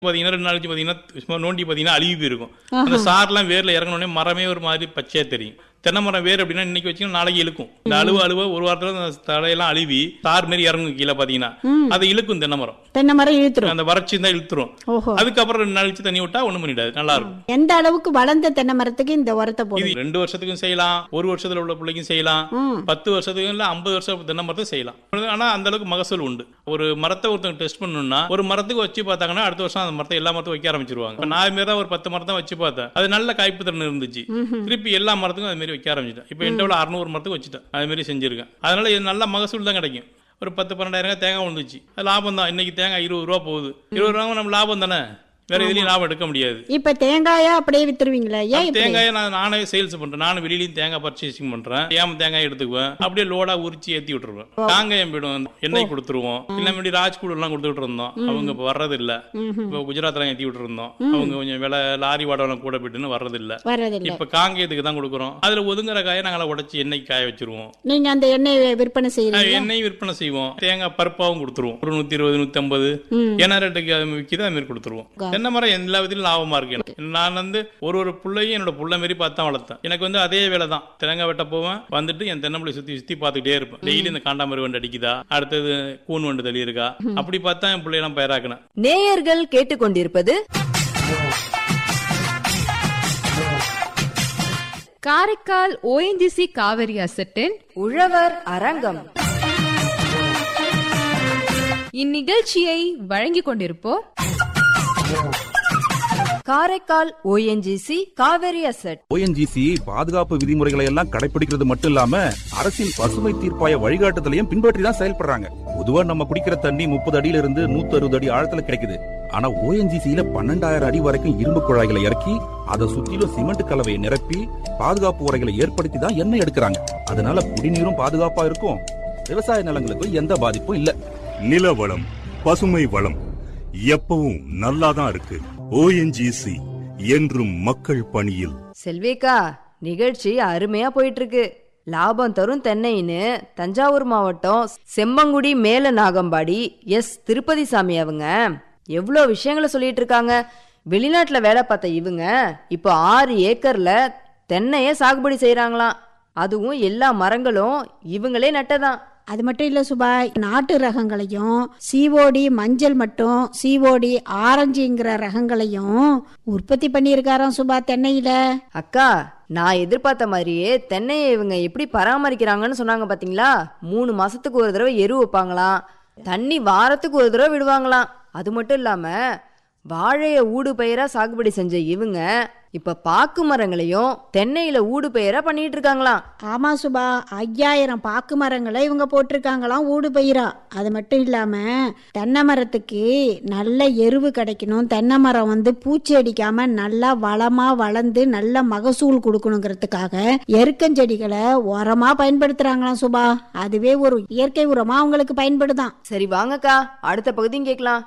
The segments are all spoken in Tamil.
பாத்தீங்கன்னா ரெண்டு நாளைக்கு பாத்தீங்கன்னா சும்மா நோண்டி பாத்தீங்கன்னா அழுகி போயிருக்கும் அந்த சார்லாம் வேர்ல இறங்கினோடனே மரமே ஒரு மாதிரி பச்சையா தெரியும் தென்னை மரம் வேர் அப்படின்னா இன்னைக்கு வச்சீங்கன்னா நாளைக்கு இழுக்கும் இந்த அழுவ அழுவ ஒரு வாரத்துல அந்த தலையெல்லாம் அழுவி சார் மாதிரி இறங்கும் கீழே பாத்தீங்கன்னா அதை இழுக்கும் தென்னை மரம் தென்னை மரம் இழுத்துரும் அந்த வறட்சி தான் இழுத்துரும் ஓஹோ அதுக்கப்புறம் ரெண்டு நாள் கழிச்சு தண்ணி விட்டா ஒண்ணும் பண்ணிடாது நல்லா இருக்கும் எந்த அளவுக்கு வளர்ந்த தென்னை மரத்துக்கு இந்த உரத்தை இது போடுவீங்க ரெண்டு வருஷத்துக்கும் செய்யலாம் ஒரு வருஷத்துல உள்ள பிள்ளைக்கும் செய்யலாம் ம். பத்து வருஷத்துக்கும் இல்ல ஐம்பது வருஷம் தென்னை மரத்துக்கும் செய்யலாம் ஆனா அந்த அளவுக்கு மகசூல் உண்டு ஒரு மரத்தை ஒருத்தவங்க டெஸ்ட் பண்ணணும்னா ஒரு மரத்துக்கு வச்சு பார்த்தாங்கன்னா அடுத்த வருஷம் அந்த மரத்தை எல்லா மரத்துக்கும் வைக்க ஆரம்பிச்சிருவாங்க இப்ப நான் இதுமாரி தான் ஒரு பத்து மரத்தை வச்சு பார்த்தேன் அது நல்ல காய்ப்பு திறன் இருந்துச்சு திருப்பி எல்லா மரத்துக்கும் அது மாதிரி வைக்க ஆரம்பிச்சிட்டேன் இப்போ என்கிட்ட உள்ள அறுநூறு மரத்துக்கு வச்சுட்டேன் அது மாதிரி செஞ்சிருக்கேன் அதனால இது நல்ல மகசூல் தான் கிடைக்கும் ஒரு பத்து பன்னெண்டாயிரம் தேங்காய் வந்துச்சு அது லாபம் தான் இன்னைக்கு தேங்காய் இருபது ரூபா போகுது இருபது ரூபா நம்ம லாபம் தானே வேற எதுலயும் லாபம் எடுக்க முடியாது இப்ப தேங்காயா அப்படியே வித்துருவீங்களா ஏன் இப்படி தேங்காயை நான் நானே சேல்ஸ் பண்றேன் நானும் வெளியிலயும் தேங்காய் பர்ச்சேசிங் பண்றேன் ஏன் தேங்காய் எடுத்துக்குவேன் அப்படியே லோடா உரிச்சு ஏத்தி விட்டுருவேன் காங்காயம் போயிடும் எண்ணெய் கொடுத்துருவோம் இல்ல முன்னாடி ராஜ்கூட் எல்லாம் கொடுத்துட்டு இருந்தோம் அவங்க இப்ப வர்றது இல்ல இப்ப குஜராத்ல ஏத்தி விட்டு இருந்தோம் அவங்க கொஞ்சம் விலை லாரி வாடகை கூட போயிட்டுன்னு வர்றது இல்ல வர்றதில்ல இப்ப காங்கேயத்துக்கு தான் கொடுக்குறோம் அதுல ஒதுங்குற காயை நாங்கள உடைச்சு எண்ணெய் காய வச்சிருவோம் நீங்க அந்த எண்ணெய் விற்பனை செய்யறீங்க எண்ணெய் விற்பனை செய்வோம் தேங்காய் பருப்பாவும் கொடுத்துருவோம் ஒரு நூத்தி இருபது நூத்தி ஐம்பது என்ன ரேட்டுக்கு அது விற்கிதோ அது மாதிரி கொடுத்துருவோம் தென்னை மரம் எல்லா விதத்திலும் லாபமா இருக்கு எனக்கு நான் வந்து ஒரு ஒரு புள்ளையும் என்னோட புள்ள மாரி பார்த்து தான் வளர்த்தேன் எனக்கு வந்து அதே வேலை தான் தேங்காய் வெட்ட போவேன் வந்துட்டு என் தென்னம்பிள்ளை சுத்தி சுத்தி பார்த்துக்கிட்டே இருப்பேன் டெய்லி இந்த காண்டாமரி வண்டு அடிக்குதா அடுத்தது கூன் வண்டு தள்ளி இருக்கா அப்படி பார்த்தா என் பிள்ளையெல்லாம் பயிராக்கினேன் நேயர்கள் கேட்டுக்கொண்டிருப்பது காரைக்கால் ஓஎன்ஜிசி காவிரி அசட்டின் உழவர் அரங்கம் இந்நிகழ்ச்சியை வழங்கிக் கொண்டிருப்போர் Karaikal ONGC Kaveri asset ONGC பாதுகாப்பு விதிமுறைகளை எல்லாம் கடைபிடிக்கிறது மட்டும் இல்லாம அரசின் பசுமை தீர்ப்பாய வழிகாட்டுதலையும் பின்பற்றி தான் செயல்படுறாங்க பொதுவா நம்ம குடிக்கிற தண்ணி முப்பது அடியில இருந்து நூத்தி அறுபது அடி ஆழத்துல கிடைக்குது ஆனா ஓஎன்ஜிசியில பன்னெண்டாயிரம் அடி வரைக்கும் இரும்பு குழாய்களை இறக்கி அதை சுத்திலும் சிமெண்ட் கலவையை நிரப்பி பாதுகாப்பு உரைகளை ஏற்படுத்தி தான் எண்ணெய் எடுக்கிறாங்க அதனால குடிநீரும் பாதுகாப்பா இருக்கும் விவசாய நிலங்களுக்கும் எந்த பாதிப்பும் இல்ல நில வளம் பசுமை வளம் எப்பவும் நல்லாதான் இருக்கு ஓஎன்ஜிசி என்றும் மக்கள் பணியில் செல்விக்கா நிகழ்ச்சி அருமையா போயிட்டு இருக்கு லாபம் தரும் தென்னைன்னு தஞ்சாவூர் மாவட்டம் செம்மங்குடி மேல நாகம்பாடி எஸ் திருப்பதி சாமி அவங்க எவ்வளோ விஷயங்களை சொல்லிட்டு இருக்காங்க வெளிநாட்டுல வேலை பார்த்த இவங்க இப்போ ஆறு ஏக்கர்ல தென்னைய சாகுபடி செய்றாங்களாம் அதுவும் எல்லா மரங்களும் இவங்களே நட்டதான் அது மட்டும் இல்ல சுபா நாட்டு ரகங்களையும் சிஓடி மஞ்சள் மட்டும் சிஓடி ஆரஞ்சுங்கிற ரகங்களையும் உற்பத்தி பண்ணியிருக்காராம் சுபா தென்னையில அக்கா நான் எதிர்பார்த்த மாதிரியே தென்னையை இவங்க எப்படி பராமரிக்கிறாங்கன்னு சொன்னாங்க பாத்தீங்களா மூணு மாசத்துக்கு ஒரு தடவை எரு வைப்பாங்களாம் தண்ணி வாரத்துக்கு ஒரு தடவை விடுவாங்களாம் அது மட்டும் இல்லாம வாழைய ஊடு பயிரா சாகுபடி செஞ்ச இவங்க இப்ப பாக்கு மரங்களையும் தென்னையில ஊடு பயிரா பண்ணிட்டு இருக்காங்களாம் ஆமா சுபா ஐயாயிரம் பாக்கு மரங்களை இவங்க போட்டிருக்காங்களாம் ஊடு பயிரா அது மட்டும் இல்லாம தென்னை மரத்துக்கு நல்ல எருவு கிடைக்கணும் தென்னை மரம் வந்து பூச்சி அடிக்காம நல்லா வளமா வளர்ந்து நல்ல மகசூல் கொடுக்கணுங்கிறதுக்காக எருக்கஞ்செடிகளை உரமா பயன்படுத்துறாங்களாம் சுபா அதுவே ஒரு இயற்கை உரமா அவங்களுக்கு பயன்படுதான் சரி வாங்கக்கா அடுத்த பகுதியும் கேட்கலாம்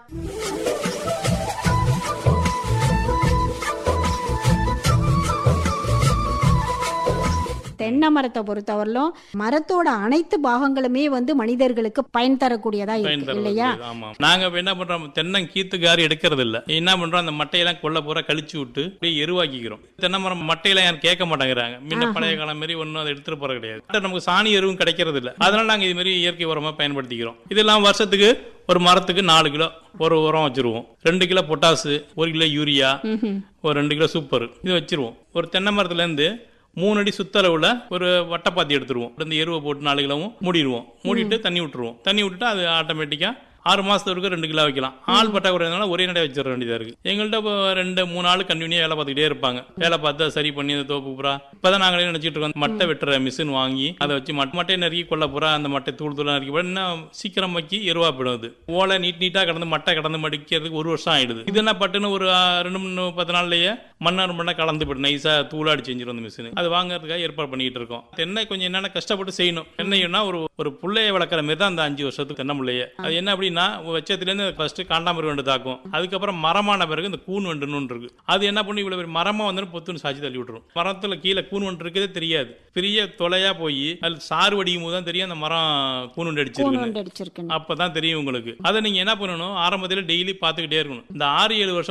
தென்னை மரத்தை பொறுத்தவரையிலும் மரத்தோட அனைத்து பாகங்களுமே வந்து மனிதர்களுக்கு பயன் தரக்கூடியதா பயன் இருக்கு தரக்கூடியது. இல்லையா ஆமா நாங்க இப்ப என்ன பண்றோம் தென்னங்கீத்துக்காரி எடுக்கிறது இல்ல என்ன பண்றோம் அந்த மட்டையெல்லாம் கொல்ல பூரா கழிச்சு விட்டு அப்படியே எருவாக்கிக்கிறோம் தென்னை மரம் மட்டையெல்லாம் யாரும் கேட்க மாட்டேங்கிறாங்க முன்ன பழைய காலம் மாதிரி ஒன்றும் அதை எடுத்துட்டு போற கிடையாது அடுத்து நமக்கு சாணி எருவும் கிடைக்கிறது இல்ல அதனால நாங்க இது மாதிரி இயற்கை உரமா பயன்படுத்திக்கிறோம் இதெல்லாம் வருஷத்துக்கு ஒரு மரத்துக்கு நாலு கிலோ ஒரு உரம் வச்சிருவோம் ரெண்டு கிலோ பொட்டாசு ஒரு கிலோ யூரியா ஒரு ரெண்டு கிலோ சூப்பர் இது வச்சிருவோம் ஒரு தென்னை மரத்துல இருந்து மூணு அடி சுத்தளவுல ஒரு வட்டப்பாத்தி எடுத்துருவோம் இந்த எருவை போட்டு நாலு கிலோவும் மூடிடுவோம் மூடிட்டு தண்ணி விட்டுருவோம் தண்ணி விட்டுட்டு அது ஆட்டோமேட்டிக்கா ஆறு மாசத்துக்கு ரெண்டு கிலோ வைக்கலாம் ஆள் பட்டாக்குறையதுனால ஒரே நடை வச்சிட வேண்டியதா இருக்கு எங்கள்கிட்ட இப்போ ரெண்டு மூணு ஆள் கண்டினியூ வேலை பார்த்துக்கிட்டே இருப்பாங்க வேலை பார்த்து அதை சரி பண்ணி அந்த தோப்பு பூரா இப்பதான் நாங்களே நினைச்சிட்டு இருக்கோம் மட்டை வெட்டுற மிஷின் வாங்கி அதை வச்சு மட் மட்டையை நறுக்கி கொள்ள பூரா அந்த மட்டை தூள் தூளா நறுக்கி போட இன்னும் சீக்கிரம் வைக்கி எருவா போயிடும் அது ஓலை நீட் நீட்டா கடந்து மட்டை கடந்து மடிக்கிறதுக்கு ஒரு வருஷம் ஆயிடுது இது என்ன பட்டுன்னு ஒரு ஆ, ரெண்டு மூணு பத்து நாள்லயே மண்ணாறு மண்ணை கலந்து போயிடும் நைஸா தூளாடி செஞ்சிடும் அந்த மிஷின் அது வாங்குறதுக்காக ஏற்பாடு பண்ணிட்டு இருக்கோம் தென்னை கொஞ்சம் என்னென்ன கஷ்டப்பட்டு செய்யணும் தென்னைன்னா ஒரு ஒரு புள்ளைய வளர்க்குற மாதிரி தான் அந்த அஞ்சு வருஷத்துக்கு தென்னை முள்ளைய அது என்ன அப்படின்னா வச்சதுலேருந்து ஃபர்ஸ்ட் காண்டாமரி வண்டு தாக்கும் அதுக்கப்புறம் மரமான பிறகு இந்த கூன் வண்டுன்னு ஒன்று இருக்கு அது என்ன பண்ணி இவ்வளவு பெரிய மரமா வந்து பொத்துன்னு சாட்சி தள்ளி விட்டுரும் மரத்துல கீழே கூன் வண்டு இருக்கதே தெரியாது பெரிய தொலையா போய் அது சாறு வடிக்கும் போது தான் தெரியும் அந்த மரம் கூன் வண்டு அடிச்சிருக்குன்னு கூண்டு அடிச்சிருக்கு அப்பதான் தெரியும் உங்களுக்கு அதை நீங்க என்ன பண்ணணும் ஆரம்பத்துல டெய்லி பார்த்துக்கிட்டே இருக்கணும் இந்த ஆறு ஏழு வருஷம்